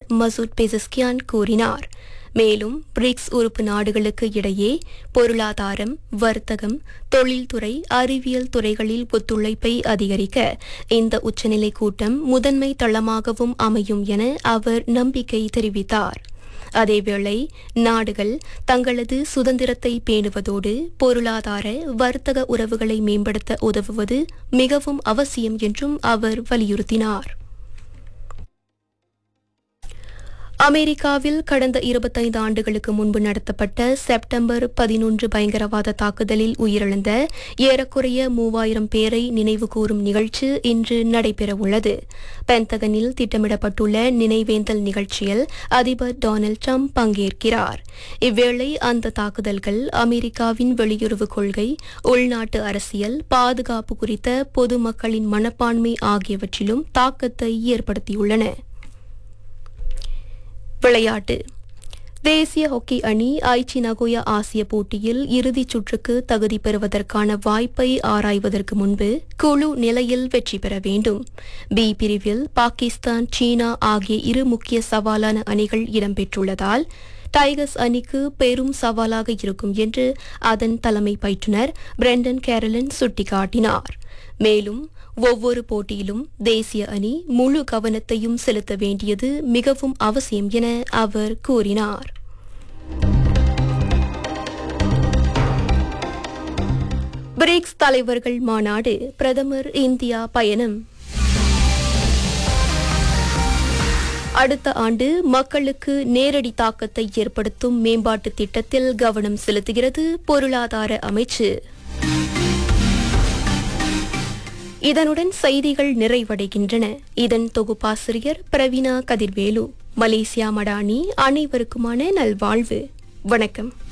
Masoud Pezeshkian கூறினார் மேலும் BRICS உறுப்பு நாடுகளுக்கு இடையே பொருளாதாரம் வர்த்தகம் தொழில்துறை அறிவியல் துறைகளில் ஒத்துழைப்பை அதிகரிக்க இந்த உச்சநிலை கூட்டம் முதன்மை தளமாகவும் அமையும் என அவர் நம்பிக்கை தெரிவித்தார் அதேவேளை நாடுகள் தங்களது சுதந்திரத்தை பேணுவதோடு பொருளாதார வர்த்தக உறவுகளை மேம்படுத்த உதவுவது மிகவும் அவசியம் என்றும் அவர் வலியுறுத்தினார் அமெரிக்காவில் கடந்த இருபத்தைந்து ஆண்டுகளுக்கு முன்பு நடத்தப்பட்ட செப்டம்பர் பதினொன்று பயங்கரவாத தாக்குதலில் உயிரிழந்த ஏறக்குறைய மூவாயிரம் பேரை நினைவுகூரும் நிகழ்ச்சி இன்று நடைபெறவுள்ளது பென்தகனில் திட்டமிடப்பட்டுள்ள நினைவேந்தல் நிகழ்ச்சியில் அதிபர் டொனால்டு ட்ரம்ப் பங்கேற்கிறார் இவ்வேளை அந்த தாக்குதல்கள் அமெரிக்காவின் வெளியுறவு கொள்கை உள்நாட்டு அரசியல் பாதுகாப்பு குறித்த பொதுமக்களின் மனப்பான்மை ஆகியவற்றிலும் தாக்கத்தை ஏற்படுத்தியுள்ளன விளையாட்டு தேசிய ஹாக்கி அணி ஐச்சி நகோயா ஆசிய போட்டியில் இறுதிச் சுற்றுக்கு தகுதி பெறுவதற்கான வாய்ப்பை ஆராய்வதற்கு முன்பு குழு நிலையில் வெற்றி பெற வேண்டும் பி பிரிவில் பாகிஸ்தான் சீனா ஆகிய இரு முக்கிய சவாலான அணிகள் இடம்பெற்றுள்ளதால் டைகர்ஸ் அணிக்கு பெரும் சவாலாக இருக்கும் என்று அதன் தலைமை பயிற்றுனர் பிரெண்டன் கேரலன் சுட்டிக்காட்டினார் மேலும் ஒவ்வொரு போட்டியிலும் தேசிய அணி முழு கவனத்தையும் செலுத்த வேண்டியது மிகவும் அவசியம் என அவர் கூறினார் பிரிக்ஸ் தலைவர்கள் மாநாடு பிரதமர் இந்தியா பயணம் அடுத்த ஆண்டு மக்களுக்கு நேரடி தாக்கத்தை ஏற்படுத்தும் மேம்பாட்டு திட்டத்தில் கவனம் செலுத்துகிறது பொருளாதார அமைச்சு இதனுடன் செய்திகள் நிறைவடைகின்றன இதன் தொகுப்பாசிரியர் பிரவீனா கதிர்வேலு மலேசியா மடானி அனைவருக்குமான நல்வாழ்வு வணக்கம்